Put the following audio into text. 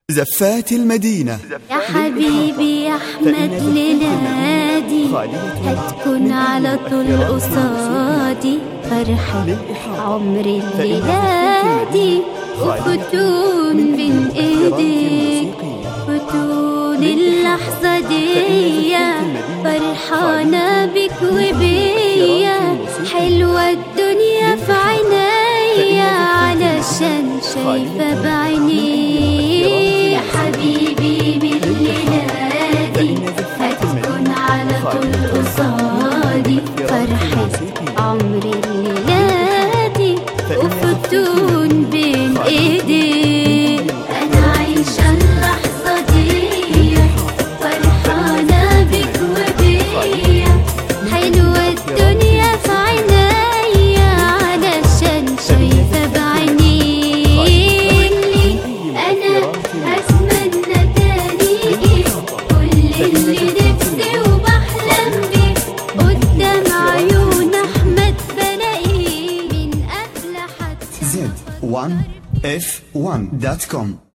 زفات المدينة يا حبيبي يا أحمد لنادي هتكون على طول قصادي فرحة عمر الليلادي وفتون بين ايديك فتون اللحظة دي فرحانة بك وبيا حلوة الدنيا في عينيا علشان شايفة بعيني يا حبيبي بالليلادي هتكون على طول قصادي فرحة عمري الليلادي وفتون بين ايدي انا عايشة اللحظة دي فرحانة بك وبيا حلوة الدنيا في عينيا علشان شايفة بعيني انا هتمنى تاني كل اللي نفسي وبحلم بيه قدام عيون احمد بلاقيه من قبل حتى Z1F1.com